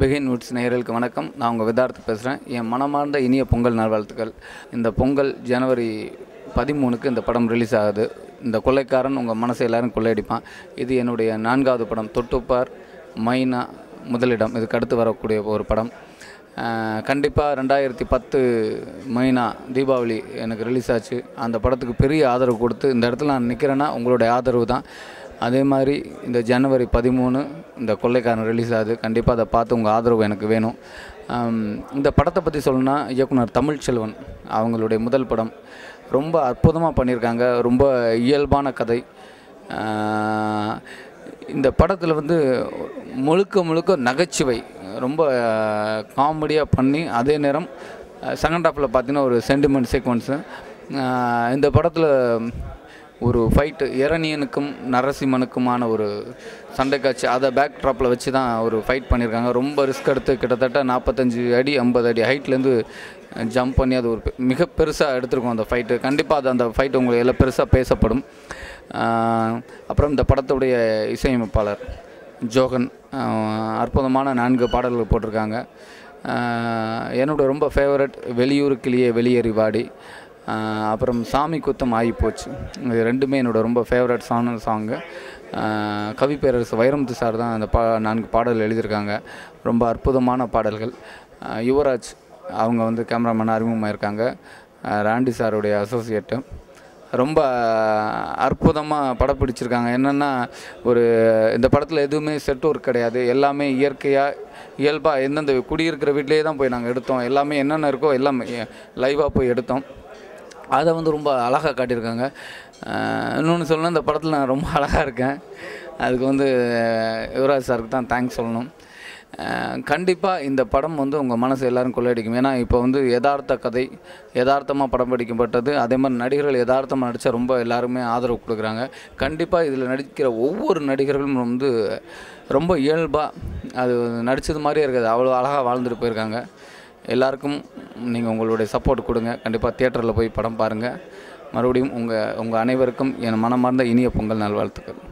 begin Woods நேயர்களுக்கு வணக்கம் நான் உங்கள் விதார்த்து பேசுகிறேன் என் மனமார்ந்த இனிய பொங்கல் நல்வாழ்த்துக்கள் இந்த பொங்கல் ஜனவரி பதிமூணுக்கு இந்த படம் ரிலீஸ் ஆகுது இந்த கொள்ளைக்காரன் உங்கள் மனசை எல்லாரும் கொள்ளையடிப்பான் இது என்னுடைய நான்காவது படம் தொட்டுப்பார் மைனா முதலிடம் இதுக்கு அடுத்து வரக்கூடிய ஒரு படம் கண்டிப்பாக ரெண்டாயிரத்தி பத்து மைனா தீபாவளி எனக்கு ரிலீஸ் ஆச்சு அந்த படத்துக்கு பெரிய ஆதரவு கொடுத்து இந்த இடத்துல நான் நிற்கிறேன்னா உங்களுடைய ஆதரவு தான் அதே மாதிரி இந்த ஜனவரி பதிமூணு இந்த கொள்ளைக்காரன் ரிலீஸ் ஆகுது கண்டிப்பாக அதை பார்த்து உங்கள் ஆதரவு எனக்கு வேணும் ஆம், இந்த படத்தை பற்றி சொல்லணும்னா இயக்குனர் தமிழ்ச்செல்வன் அவங்களுடைய முதல் படம் ரொம்ப அற்புதமாக பண்ணியிருக்காங்க ரொம்ப இயல்பான கதை ஆஹ், இந்த படத்தில் வந்து முழுக்க முழுக்க நகைச்சுவை ரொம்ப காமெடியாக பண்ணி அதே நேரம் செகண்ட் ஹாஃபில் பார்த்தீங்கன்னா ஒரு சென்டிமெண்ட் சீக்வன்ஸு இந்த படத்தில் ஒரு ஃபைட்டு இரணியனுக்கும் நரசிம்மனுக்குமான ஒரு சண்டை காட்சி அதை பேக் ட்ராப்பில் வச்சு தான் ஒரு ஃபைட் பண்ணியிருக்காங்க ரொம்ப ரிஸ்க் எடுத்து கிட்டத்தட்ட நாற்பத்தஞ்சு அடி ஐம்பது அடி ஹைட்லேருந்து ஜம்ப் பண்ணி அது ஒரு பெ- மிக பெருசாக எடுத்திருக்கோம் அந்த ஃபைட்டு கண்டிப்பாக அது அந்த ஃபைட் உங்களுக்கு எல்லாம் பெருசாக பேசப்படும் ஆஹ் அப்புறம் இந்த படத்துடைய இசையமைப்பாளர் ஜோகன் ஆஹ் அற்புதமான நான்கு பாடல்கள் போட்டிருக்காங்க ஆஹ் என்னோட ரொம்ப ஃபேவரட் வெளியூர் கிளியே வெளியேறி வாடி ஆஹ் அப்புறம் சாமி குத்தம் ஆகி போச்சு இது ரெண்டுமே என்னோட ரொம்ப ஃபேவரட் சாங் சாங்கு கவி பேரரசு வைரமுத்து சார் தான் அந்த பா நான்கு பாடல் எழுதியிருக்காங்க ரொம்ப அற்புதமான பாடல்கள் ஆஹ் யுவராஜ் அவங்க வந்து கேமராமேன் அறிமுகமாயிருக்காங்க ஆஹ் ராண்டி சாருடைய அசோசியேட்டு ரொம்ப அற்புதமாக படம் பிடிச்சிருக்காங்க என்னென்னா ஒரு இந்த படத்தில் எதுவுமே செட் ஒர்க் கிடையாது எல்லாமே இயற்கையாக இயல்பாக எந்தெந்த குடியிருக்கிற வீட்டிலேயே தான் போய் நாங்கள் எடுத்தோம் எல்லாமே என்னென்ன இருக்கோ எல்லாமே லைவாக போய் எடுத்தோம் அதை வந்து ரொம்ப அழகாக காட்டியிருக்காங்க இன்னொன்று சொல்லணும் இந்த படத்தில் நான் ரொம்ப அழகாக இருக்கேன் அதுக்கு வந்து யுவராஜ் சாருக்கு தான் தேங்க்ஸ் சொல்லணும் கண்டிப்பாக இந்த படம் வந்து உங்கள் மனசை எல்லாரும் கொள்ளையடிக்கும் ஏன்னா இப்போ வந்து யதார்த்த கதை யதார்த்தமாக படம் பிடிக்கப்பட்டது அதே மாதிரி நடிகர்கள் யதார்த்தமாக நடித்தா ரொம்ப எல்லாருமே ஆதரவு கொடுக்குறாங்க கண்டிப்பாக இதில் நடிக்கிற ஒவ்வொரு நடிகர்களும் வந்து ரொம்ப இயல்பாக அது நடித்தது மாதிரியே இருக்காது அவ்வளோ அழகாக வாழ்ந்துட்டு போயிருக்காங்க எல்லாருக்கும் நீங்கள் உங்களுடைய சப்போர்ட் கொடுங்க கண்டிப்பாக தியேட்டரில் போய் படம் பாருங்கள் மறுபடியும் உங்கள் உங்கள் அனைவருக்கும் என் மனமார்ந்த இனிய பொங்கல் நல்வாழ்த்துக்கள்